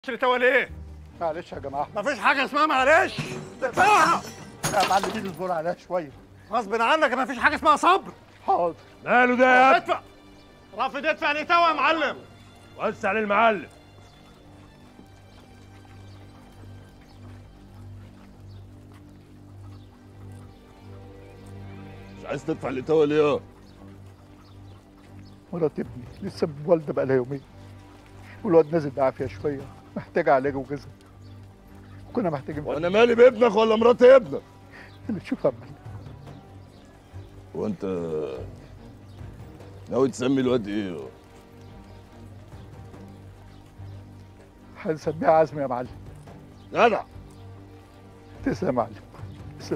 توا ليه؟ معلش يا جماعه مفيش حاجة اسمها معلش تدفعها يا معلمين اصبروا عليها شويه غصب عنك مفيش حاجة اسمها صبر حاضر ماله ده يا ادفع رافض ادفع ليه توا يا معلم وسع للمعلم مش عايز تدفع الإتاوة ليه؟ مرات ابني لسه والده بقى لها يومين والواد نازل بعافيه شويه محتاج علاج وجزء كنا محتاجين وأنا مالي بابنك ولا مرات ابنك؟ اللي تشوف يا معلم وأنت ناوي تسمي الواد إيه؟ هنسميها عزم يا معلم جدع تسلم يا معلم تسلم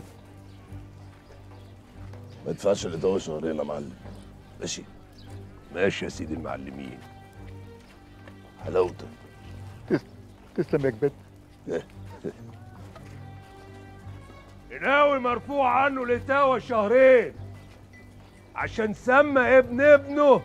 ما تدفعش الإتاوة شهرين يا معلم ماشي ماشي يا سيدي المعلمين حلاوتك تسلم تسلم يا كبد ناوي مرفوع عنه الاتاوة شهرين عشان سمى ابن ابنه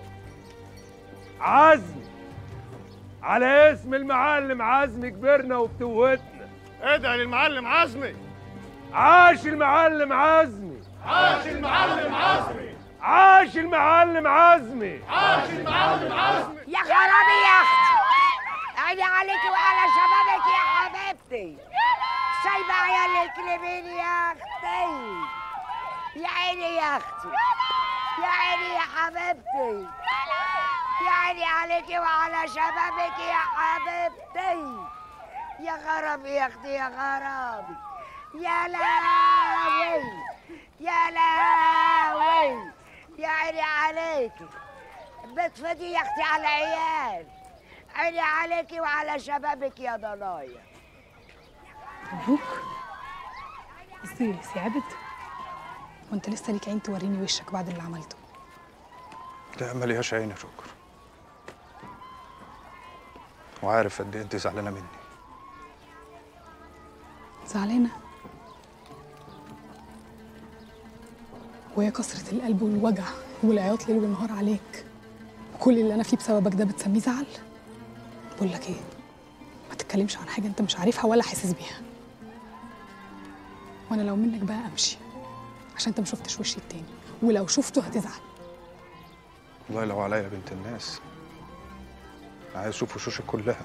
عزمي على اسم المعلم عزمي كبرنا وبتوتنا ادعي للمعلم عزمي عاش المعلم عزمي عاش المعلم عزمي عاش المعلم عزمي عاش المعلم عزمي يا خرابي يا اختي عيني عليكي وعلى شبابك يا حبيبتي سايبه عيالك لمين يا اختي يا عيني يا اختي يا عيني يا حبيبتي يا عيني عليكي وعلى شبابك يا حبيبتي يا خرابي يا اختي يا خرابي يا لهوي يا لهوي يا عيني عليكي بتفدي يا اختي على العيال عيني عليكي وعلى شبابك يا ضنايا مبروك ازاي يا سي عبد وانت لسه ليك عين توريني وشك بعد اللي عملته لا مليهاش عين يا شكر وعارف قد ايه انت زعلانه مني زعلانه وهي كسرة القلب والوجع والعياط ليل ونهار عليك وكل اللي انا فيه بسببك ده بتسميه زعل بقول لك ايه ما تتكلمش عن حاجه انت مش عارفها ولا حاسس بيها وانا لو منك بقى امشي عشان انت ما شفتش وشي التاني ولو شفته هتزعل والله لو عليا يا بنت الناس انا عايز اشوف وشوشك كلها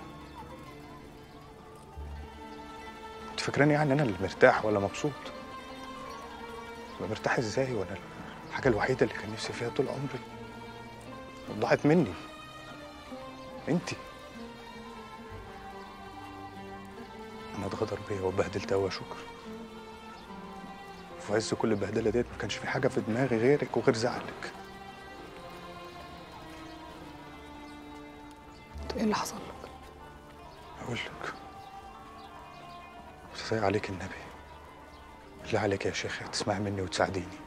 انت فاكراني يعني انا اللي مرتاح ولا مبسوط أبقى مرتاح ازاي وانا الحاجه الوحيده اللي كان نفسي فيها طول عمري ضاعت مني انت انا اتغدر بيا وبهدلت قوي يا شكر وفي عز كل البهدله ديت ما كانش في حاجه في دماغي غيرك وغير زعلك طب ايه اللي حصل لك اقول لك كفايه عليك النبي بالله عليك يا شيخ تسمعي مني وتساعديني